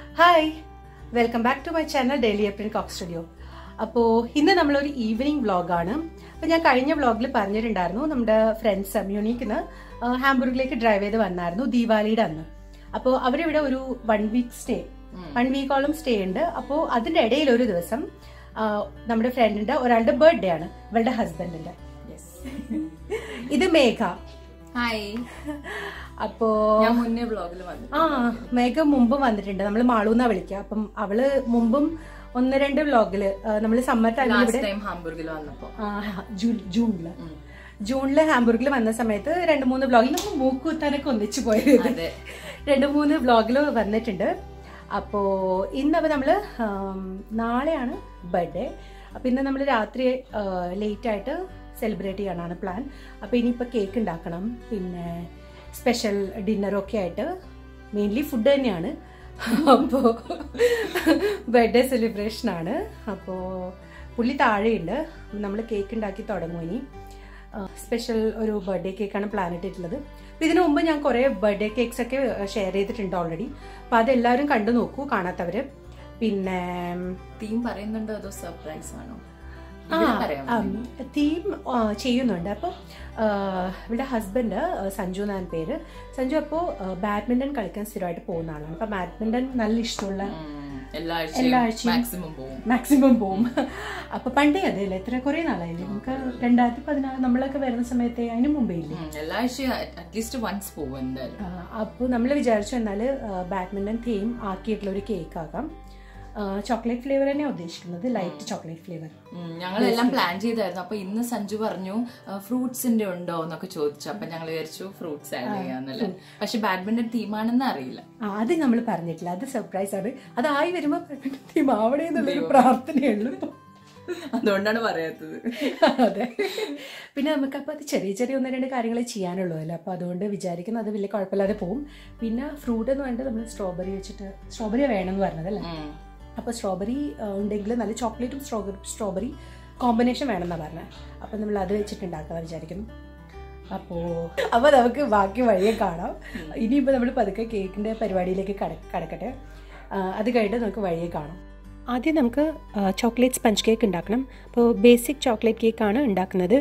Hi welcome back to my channel daily April coke studio അപ്പോൾ ഇന്ന് നമ്മളൊരു evening വ്ളോഗാണ് അപ്പോൾ ഞാൻ കഴിഞ്ഞ വ്ളോഗിൽ പറഞ്ഞിട്ടുണ്ടായിരുന്നു നമ്മുടെ ഫ്രണ്ട്സ് മ്യൂണിക്കിന്ന് ഹാംബുർഗിലേക്ക് ഡ്രൈവ് ചെയ്ത് വന്നായിരുന്നു ദീപാവലിയുടെ അന്ന് അപ്പോൾ അവരിവിടെ ഒരു വൺ വീക്ക് സ്റ്റേ വൺ വീക്കോളം സ്റ്റേ ഉണ്ട് അപ്പോൾ അതിൻ്റെ ഇടയിൽ ഒരു ദിവസം ആ, നമ്മുടെ ഫ്രണ്ടിന്റെ ഒരാളുടെ ബർത്ത്ഡേ ആണ് ഇവളുടെ ഹസ്ബൻഡിന്റെ ഇത് മേഘ ഹായ് അപ്പോ ഞാൻ മുന്നേ വ്ളോഗിൽ വന്നു ആ മേഘ മുമ്പും വന്നിട്ടുണ്ട് നമ്മൾ മാളൂന്നാ വിളിക്കുക അപ്പം അവള് മുമ്പും ഒന്ന് രണ്ട് വ്ലോഗില് നമ്മൾ സമ്മർ ടൈമിൽ ലാസ്റ്റ് ഇവിടെ ടൈം ഹാംബുർഗിൽ വന്നപ്പോ ആ, ജൂ- ജൂണില് ഉം. ജൂണില് ഹാംബുർഗിൽ വന്ന സമയത്ത് രണ്ട് മൂന്ന് വ്ലോഗിൽ നമ്മൾ മൂക്കുത്താനൊക്കെ ഒന്നിച്ചു പോയത് അതെ രണ്ട് മൂന്ന് വ്ലോഗിൽ വന്നിട്ടുണ്ട് അപ്പോൾ ഇന്നപ്പോൾ നമ്മൾ നാളെയാണ് ബർത്ത്ഡേ അപ്പോൾ ഇന്ന് നമ്മൾ രാത്രി ലേറ്റ് ആയിട്ട് സെലിബ്രേറ്റ് ചെയ്യാനാണ് പ്ലാൻ അപ്പോൾ ഇനിയിപ്പോൾ കേക്ക് ഉണ്ടാക്കണം പിന്നെ സ്പെഷ്യൽ ഡിന്നറൊക്കെ ആയിട്ട് മെയിൻലി ഫുഡ് തന്നെയാണ് അപ്പോൾ ബർത്ത്ഡേ സെലിബ്രേഷനാണ് അപ്പോൾ പുള്ളി താഴെയുണ്ട് നമ്മൾ കേക്ക് ഉണ്ടാക്കി തുടങ്ങും ഇനി സ്പെഷ്യൽ ഒരു ബർത്ത്ഡേ കേക്കാണ് പ്ലാൻ ഇട്ടിട്ടുള്ളത് അപ്പോൾ ഇതിനു മുമ്പ് ഞാൻ കുറേ ബർത്ത്ഡേ കേക്ക്സ് ഒക്കെ ഷെയർ ചെയ്തിട്ടുണ്ട് ഓൾറെഡി അപ്പോൾ അതെല്ലാവരും കണ്ടു നോക്കൂ കാണാത്തവര് പിന്നെ തീം പറയുന്നുണ്ടോ അതോ സർപ്രൈസ് ആണോ ആ ഇവിടെ പറയാം തീം ചെയ്യുന്നുണ്ട് അപ്പോൾ ഇവിടെ ഹസ്ബൻഡ് സഞ്ജു എന്നാണ് പേര് സഞ്ജു അപ്പോൾ ബാഡ്മിൻ്റൺ കളിക്കാൻ സ്ഥിരമായിട്ട് പോകുന്ന ആളാണ് അപ്പോൾ ബാഡ്മിൻ്റൺ നല്ല ഇഷ്ടമുള്ള ഉം, എല്ലാ എല്ലാ ആഴ്ചയും ആഴ്ചയും. മാക്സിമം പോവും മാക്സിമം പോവും അപ്പോൾ പണ്ടേ അതെ അല്ലേ എത്ര കുറേ നാളായില്ലേ നമുക്ക് രണ്ടായിരത്തി പതിനാറ് നമ്മളൊക്കെ വരുന്ന സമയത്തെ അതിന് മുമ്പേ ഇല്ലേ ഉം, എല്ലാ ആഴ്ചയും അറ്റ്ലീസ്റ്റ് വൺസ് പോവും എന്തായാലും അപ്പോൾ നമ്മൾ വിചാരിച്ചു എന്നാൽ ബാഡ്മിൻ്റൺ തീം ആക്കിയിട്ടുള്ള ഒരു കേക്ക് ആകാം ചോക്ലേറ്റ് ഫ്ലേവർ തന്നെയാണ് ഉദ്ദേശിക്കുന്നത് ലൈറ്റ് ചോക്ലേറ്റ് ഫ്ലേവർ ഉം, ഞങ്ങളെല്ലാം പ്ലാൻ ചെയ്തായിരുന്നു അപ്പൊ ഇന്ന് സഞ്ജു പറഞ്ഞു ഫ്രൂട്ട്സിന്റെ ഉണ്ടോ എന്നൊക്കെ ചോദിച്ചു അപ്പൊ ഞങ്ങൾ വിചാരിച്ചു ഫ്രൂട്ട്സ് ആഡ് ചെയ്യാന്നല്ലേ പക്ഷെ ബാഡ്മിന്റൺ തീമാണെന്ന് അറിയില്ല ആ അത് നമ്മൾ പറഞ്ഞിട്ടില്ല അത് സർപ്രൈസ് ആണ് അതായി വരുമ്പോൾ ബാഡ്മിൻ്റൺ തീം ആവണേ എന്നുള്ളൊരു പ്രാർത്ഥനയുള്ളൂ അതുകൊണ്ടാണ് പറയാത്തത് അതെ പിന്നെ നമുക്ക് അപ്പോൾ അത് ചെറിയ ചെറിയ ഒന്ന് രണ്ട് കാര്യങ്ങളെ ചെയ്യാനുള്ളൂ അല്ലേ അപ്പോൾ അതുകൊണ്ട് വിചാരിക്കുന്നത് അത് വലിയ കുഴപ്പമില്ലാതെ പോകും പിന്നെ ഫ്രൂട്ട് എന്ന് പറഞ്ഞിട്ട് നമ്മൾ സ്ട്രോബെറി വെച്ചിട്ട് സ്ട്രോബെറി വേണമെന്ന് പറഞ്ഞതല്ലേ ഉം. അപ്പോൾ സ്ട്രോബെറി ഉണ്ടെങ്കിൽ നല്ല ചോക്ലേറ്റും സ്ട്രോബെറി സ്ട്രോബെറി കോമ്പിനേഷൻ വേണമെന്നാണ് പറഞ്ഞത് അപ്പോൾ നമ്മൾ അത് വെച്ചിട്ടുണ്ടാക്കാമെന്ന് വിചാരിക്കുന്നു അപ്പോൾ അപ്പോൾ നമുക്ക് ബാക്കി വഴിയെ കാണാം ഇനിയിപ്പോൾ നമ്മൾ പതുക്കെ കേക്കിൻ്റെ പരിപാടിയിലേക്ക് കട കടക്കട്ടെ ആ, അത് കഴിഞ്ഞിട്ട് നമുക്ക് വഴിയെ കാണാം ആദ്യം നമുക്ക് ചോക്ലേറ്റ് സ്പഞ്ച് കേക്ക് ഉണ്ടാക്കണം അപ്പോൾ ബേസിക് ചോക്ലേറ്റ് കേക്കാണ് ഉണ്ടാക്കുന്നത്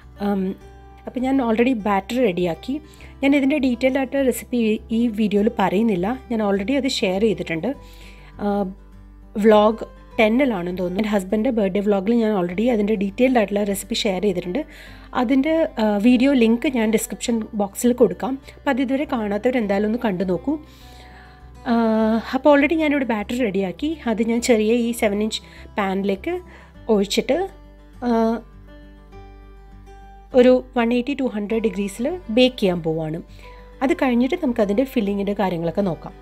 അപ്പോൾ ഞാൻ ഓൾറെഡി ബാറ്റർ റെഡിയാക്കി ഞാൻ ഇതിൻ്റെ ഡീറ്റെയിൽ ആയിട്ട് റെസിപ്പി ഈ വീഡിയോയിൽ പറയുന്നില്ല ഞാൻ ഓൾറെഡി അത് ഷെയർ ചെയ്തിട്ടുണ്ട് വ്ളോഗ് ടെന്നിലാണെന്ന് തോന്നുന്നു എൻ്റെ ഹസ്ബൻഡിൻ്റെ ബർത്ത്ഡേ വ്ളോഗിൽ ഞാൻ ഓൾറെഡി അതിൻ്റെ ഡീറ്റെയിൽഡ് ആയിട്ടുള്ള റെസിപ്പി ഷെയർ ചെയ്തിട്ടുണ്ട് അതിൻ്റെ വീഡിയോ ലിങ്ക് ഞാൻ ഡിസ്ക്രിപ്ഷൻ ബോക്സിൽ കൊടുക്കാം അപ്പോൾ അത് ഇതുവരെ കാണാത്തവർ എന്തായാലും ഒന്ന് കണ്ടു നോക്കൂ അപ്പോൾ ഓൾറെഡി ഞാനിവിടെ ബാറ്ററി റെഡിയാക്കി അത് ഞാൻ ചെറിയ ഈ സെവൻ ഇഞ്ച് പാനിലേക്ക് ഒഴിച്ചിട്ട് ആ, ഒരു വൺ എയ്റ്റി ടു ഹൺഡ്രഡ് ഡിഗ്രീസിൽ ബേക്ക് ചെയ്യാൻ പോവാണ് അത് കഴിഞ്ഞിട്ട് നമുക്ക് അതിൻ്റെ ഫില്ലിങ്ങിൻ്റെ കാര്യങ്ങളൊക്കെ നോക്കാം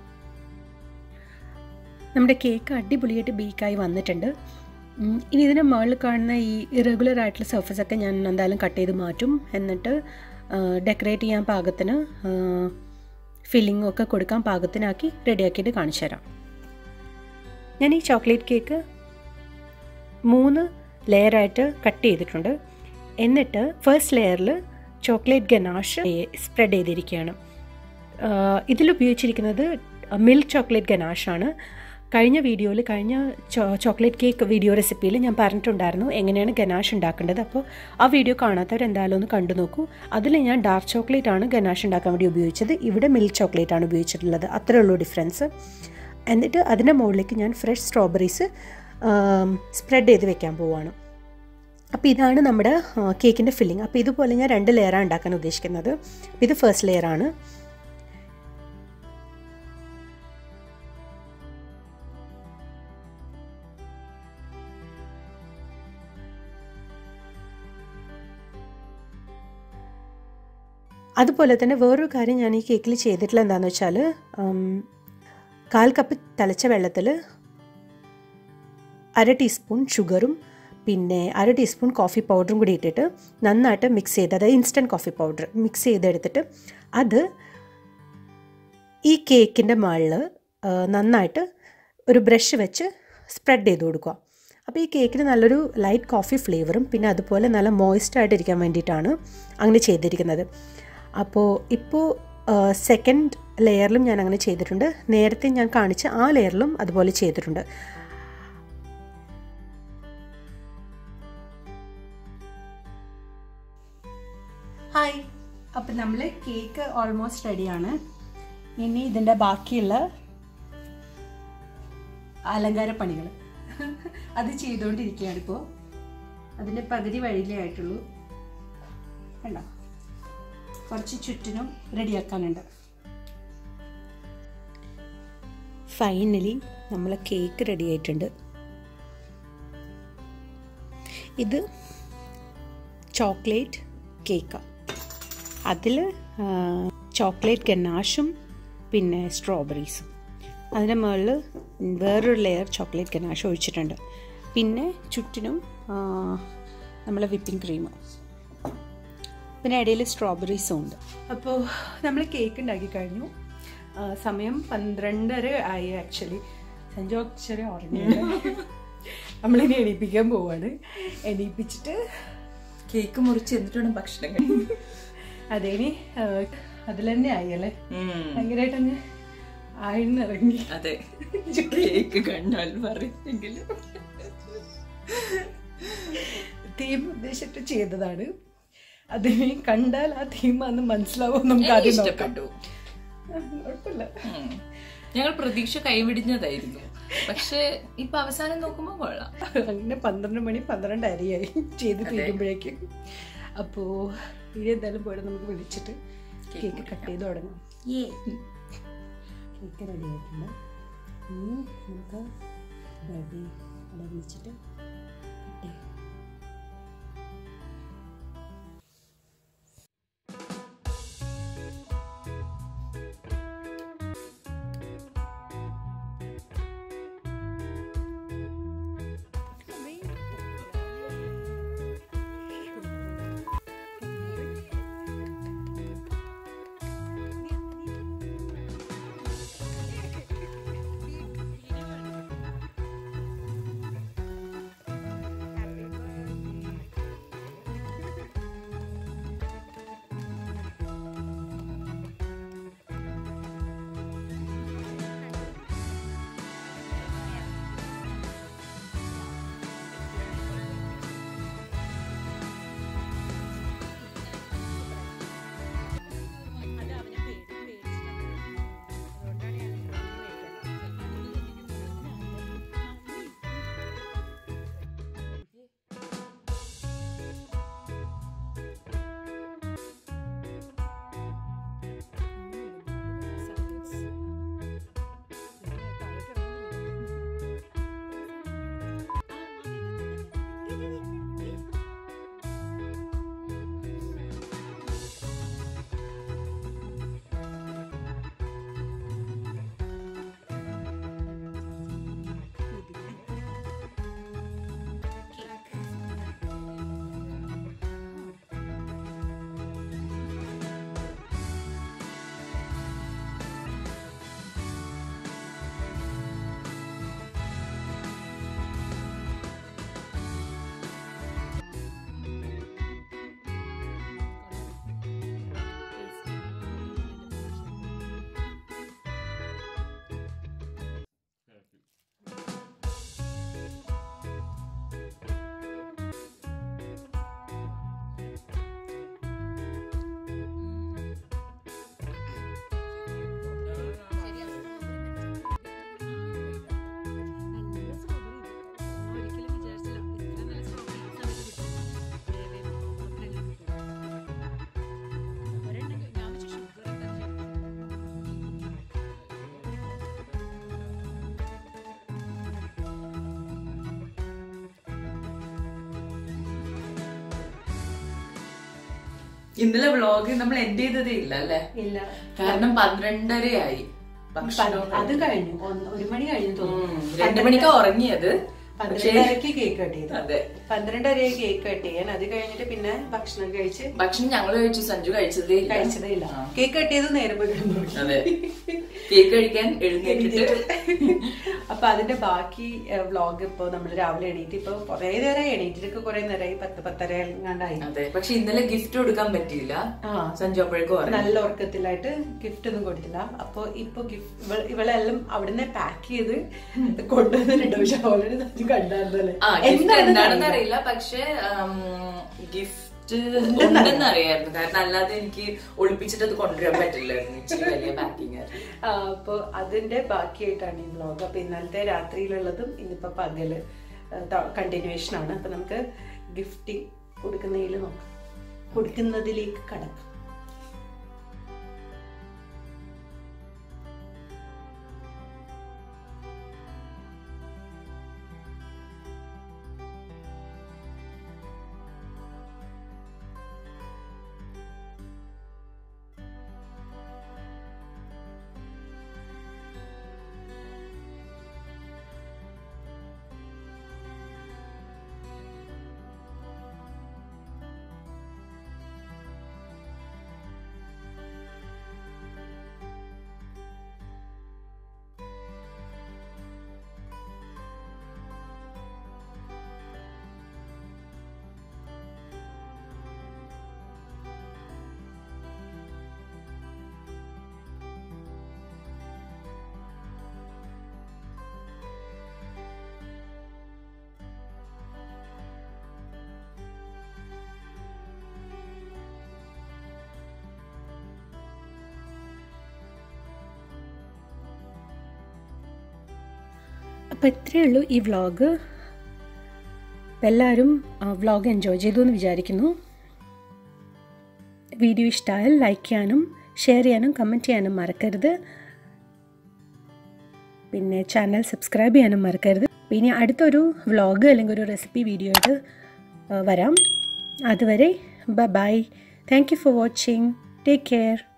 നമ്മുടെ കേക്ക് അടിപൊളിയായിട്ട് ബേക്കായി വന്നിട്ടുണ്ട് ഉം, ഇനി ഇതിന് മുകളിൽ കാണുന്ന ഈ ഇറഗുലർ ആയിട്ടുള്ള സർഫസ് ഒക്കെ ഞാൻ എന്തായാലും കട്ട് ചെയ്ത് മാറ്റും എന്നിട്ട് ഡെക്കറേറ്റ് ചെയ്യാൻ പാകത്തിന് ഫില്ലിംഗ് ഒക്കെ കൊടുക്കാൻ പാകത്തിനാക്കി റെഡിയാക്കിയിട്ട് കാണിച്ചു തരാം ഞാൻ ഈ ചോക്ലേറ്റ് കേക്ക് മൂന്ന് ലെയറായിട്ട് കട്ട് ചെയ്തിട്ടുണ്ട് എന്നിട്ട് ഫസ്റ്റ് ലെയറിൽ ചോക്ലേറ്റ് ഗനാഷ് സ്പ്രെഡ് ചെയ്തിരിക്കുകയാണ് ഇതിൽ ഉപയോഗിച്ചിരിക്കുന്നത് മിൽക്ക് ചോക്ലേറ്റ് ഗനാഷാണ് കഴിഞ്ഞ വീഡിയോയിൽ കഴിഞ്ഞ ചോക്ലേറ്റ് കേക്ക് വീഡിയോ റെസിപ്പിയിൽ ഞാൻ പറഞ്ഞിട്ടുണ്ടായിരുന്നു എങ്ങനെയാണ് ഗനാഷ് ഉണ്ടാക്കേണ്ടത് അപ്പോൾ ആ വീഡിയോ കാണാത്തവർ എന്തായാലും ഒന്ന് കണ്ടു നോക്കൂ അതിൽ ഞാൻ ഡാർക്ക് ചോക്ലേറ്റ് ആണ് ഗനാഷ് ഉണ്ടാക്കാൻ വേണ്ടി ഉപയോഗിച്ചത് ഇവിടെ മിൽക്ക് ചോക്ലേറ്റ് ആണ് ഉപയോഗിച്ചിട്ടുള്ളത് അത്രേ ഉള്ളൂ ഡിഫറൻസ് എന്നിട്ട് അതിൻ്റെ മുകളിലേക്ക് ഞാൻ ഫ്രഷ് സ്ട്രോബെറീസ് സ്പ്രെഡ് ചെയ്ത് വെക്കാൻ പോവുകയാണ് അപ്പോൾ ഇതാണ് നമ്മുടെ കേക്കിൻ്റെ ഫില്ലിംഗ് അപ്പോൾ ഇതുപോലെ ഞാൻ രണ്ട് ലെയറാണ് ഉണ്ടാക്കാൻ ഉദ്ദേശിക്കുന്നത് അപ്പോൾ ഇത് ഫസ്റ്റ് ലെയറാണ് അതുപോലെ തന്നെ വേറൊരു കാര്യം ഞാൻ ഈ കേക്കിൽ ചെയ്തിട്ടുള്ള എന്താണെന്ന് വെച്ചാൽ കാൽ കപ്പ് തിളച്ച വെള്ളത്തിൽ അര ടീസ്പൂൺ ഷുഗറും പിന്നെ അര ടീസ്പൂൺ കോഫി പൗഡറും കൂടി ഇട്ടിട്ട് നന്നായിട്ട് മിക്സ് ചെയ്ത് അതായത് ഇൻസ്റ്റൻറ്റ് കോഫി പൗഡർ മിക്സ് ചെയ്തെടുത്തിട്ട് അത് ഈ കേക്കിൻ്റെ മുകളിൽ നന്നായിട്ട് ഒരു ബ്രഷ് വെച്ച് സ്പ്രെഡ് ചെയ്ത് കൊടുക്കുക അപ്പോൾ ഈ കേക്കിന് നല്ലൊരു ലൈറ്റ് കോഫി ഫ്ലേവറും പിന്നെ അതുപോലെ നല്ല മോയിസ്റ്റ് ആയിട്ടിരിക്കാൻ വേണ്ടിയിട്ടാണ് അങ്ങനെ ചെയ്തിരിക്കുന്നത് അപ്പോൾ ഇപ്പോൾ സെക്കൻഡ് ലെയറിലും ഞാൻ അങ്ങനെ ചെയ്തിട്ടുണ്ട് നേരത്തെ ഞാൻ കാണിച്ച ആ ലെയറിലും അതുപോലെ ചെയ്തിട്ടുണ്ട് ഹായ് അപ്പം നമ്മൾ കേക്ക് ഓൾമോസ്റ്റ് റെഡിയാണ് ഇനി ഇതിൻ്റെ ബാക്കിയുള്ള അലങ്കാര പണികൾ അത് ചെയ്തുകൊണ്ടിരിക്കുകയാണ് ഇപ്പോൾ അതിൻ്റെ പകുതി വഴിയിലേ ആയിട്ടുള്ളൂ കണ്ടോ കുറച്ച് ചുറ്റിനും റെഡിയാക്കാനുണ്ട് ഫൈനലി നമ്മളെ കേക്ക് റെഡി ആയിട്ടുണ്ട് ഇത് ചോക്ലേറ്റ് കേക്കാണ് അതിൽ ചോക്ലേറ്റ് ഗനാഷും പിന്നെ സ്ട്രോബെറീസും അതിൻ്റെ മുകളിൽ വേറൊരു ലെയർ ചോക്ലേറ്റ് ഗനാഷ് ഒഴിച്ചിട്ടുണ്ട് പിന്നെ ചുറ്റിനും നമ്മളെ വിപ്പിംഗ് ക്രീം പിന്നെ ഇടയിൽ സ്ട്രോബെറീസും ഉണ്ട് അപ്പോൾ നമ്മൾ കേക്ക് ഉണ്ടാക്കി കഴിഞ്ഞു ആ, സമയം പന്ത്രണ്ടര ആയി ആക്ച്വലി സഞ്ജു അക്ഷരം ഉറങ്ങിയില്ല നമ്മളിനി എണീപ്പിക്കാൻ പോവാണ് എണീപ്പിച്ചിട്ട് കേക്ക് മുറിച്ച് എന്നിട്ട് വേണം ഭക്ഷണം കഴിക്കാൻ. അതേനി അതിൽ തന്നെ ആയി അല്ലേ ഉം. ഭയങ്കരമായിട്ട് അങ്ങ് ആഴ്ന്നിറങ്ങി അതെ കേക്ക് കണ്ടാൽ പറയെങ്കിലും തീം ഉദ്ദേശിച്ചിട്ട് ചെയ്തതാണ് അതിനെ കണ്ടാൽ ആ തീം അന്ന് മനസ്സിലാവും നമുക്ക് ആദ്യം നോക്കാം ഇഷ്ടപ്പെട്ടു ആ, കുഴപ്പമില്ല ഉം. ഞങ്ങൾ പ്രതീക്ഷ കൈവിടിഞ്ഞതായിരുന്നു പക്ഷെ ഇപ്പൊ അവസാനം നോക്കുമ്പോ കൊള്ളാം അങ്ങനെ പന്ത്രണ്ട് മണി പന്ത്രണ്ട് അരയായി ചെയ്ത് തീരുമ്പോഴേക്കും അപ്പോൾ ഇനി എന്തായാലും പോയിട്ട് നമുക്ക് വിളിച്ചിട്ട് കേക്ക് കട്ട് ചെയ്ത് തുടങ്ങാം കേക്ക് റെഡി ആയിട്ടുണ്ട് ഇനി നമുക്ക് ബർത്ത്ഡേ അവിടെ വിളിച്ചിട്ട് കട്ട് ചെയ്യാം ഇന്നലെ വ്ളോഗ് നമ്മൾ എൻഡ് ചെയ്തതേ ഇല്ല അല്ലേ ഇല്ല കാരണം പന്ത്രണ്ടരയായി ഭക്ഷണം അത് കഴിഞ്ഞു ഒന്ന് ഒരു മണി കഴിഞ്ഞു തോന്നുന്നു രണ്ടു മണിക്കാ ഉറങ്ങിയത് പന്ത്രണ്ടരക്ക് കേക്ക് കട്ട് ചെയ്തു അതെ പന്ത്രണ്ടരക്ക് കേക്ക് കട്ട് ചെയ്യാൻ അത് കഴിഞ്ഞിട്ട് പിന്നെ ഭക്ഷണം കഴിച്ച് ഭക്ഷണം ഞങ്ങൾ കഴിച്ചു സഞ്ജു കഴിച്ചതേ ഇല്ല കഴിച്ചതേ ഇല്ല കേക്ക് കട്ട് ചെയ്ത് നേരം പോയി കിടന്നു അതെ കേക്ക് കഴിക്കാൻ എഴുന്നേറ്റിട്ട് അപ്പൊ അതിന്റെ ബാക്കി വ്ളോഗ് ഇപ്പൊ നമ്മൾ രാവിലെ എണീറ്റ് ഇപ്പൊ കുറെ നേരം എണീറ്റിട്ടൊക്കെ കുറെ നേരമായി പത്ത് പത്തര എങ്ങാണ്ടായി അതെ പക്ഷെ ഇന്നലെ ഗിഫ്റ്റ് കൊടുക്കാൻ പറ്റിയില്ല ആ സഞ്ജു അപ്പോഴേക്കും പറഞ്ഞു നല്ല ഉറക്കത്തിലായിട്ട് ഗിഫ്റ്റ് ഒന്നും കൊടുത്തില്ല അപ്പൊ ഇപ്പൊ ഗിഫ്റ്റ് ഇവളെല്ലാം അവിടുന്ന് പാക്ക് ചെയ്ത് കൊണ്ടുവന്നിട്ടുണ്ട് പക്ഷെ ഓൾറെഡി നമുക്ക് കണ്ടായിരുന്നല്ലേ ആ ഗിഫ്റ്റ് എന്താണെന്ന് അറിയില്ല പക്ഷെ ഗിഫ്റ്റ് ഉണ്ടെന്ന് അറിയായിരുന്നു കാരണം അല്ലാതെ എനിക്ക് ഒളിപ്പിച്ചിട്ട് അത് കൊണ്ടുവരാൻ പറ്റില്ലായിരുന്നു ഇച്ചിരി വലിയ പാക്കിംഗ് ആയിരുന്നു ആ, അപ്പൊ അതിന്റെ ബാക്കിയായിട്ടാണ് ഈ വ്ലോഗ് അപ്പൊ ഇന്നലത്തെ രാത്രിയിലുള്ളതും ഇന്നിപ്പോ പകല് കണ്ടിന്യൂവേഷൻ ആണ് അപ്പൊ നമുക്ക് ഗിഫ്റ്റിംഗ് കൊടുക്കുന്നതിൽ നോക്കാം കൊടുക്കുന്നതിലേക്ക് കടക്കാം അപ്പോൾ ഇത്രയേ ഉള്ളൂ ഈ വ്ളോഗ് എല്ലാവരും വ്ളോഗ് എൻജോയ് ചെയ്തു എന്ന് വിചാരിക്കുന്നു വീഡിയോ ഇഷ്ടമായാൽ ലൈക്ക് ചെയ്യാനും ഷെയർ ചെയ്യാനും കമൻറ്റ് ചെയ്യാനും മറക്കരുത് പിന്നെ ചാനൽ സബ്സ്ക്രൈബ് ചെയ്യാനും മറക്കരുത് പിന്നെ അടുത്തൊരു വ്ളോഗ് അല്ലെങ്കിൽ ഒരു റെസിപ്പി വീഡിയോ ആയിട്ട് ആ, വരാം അതുവരെ bye bye thank you for watching take care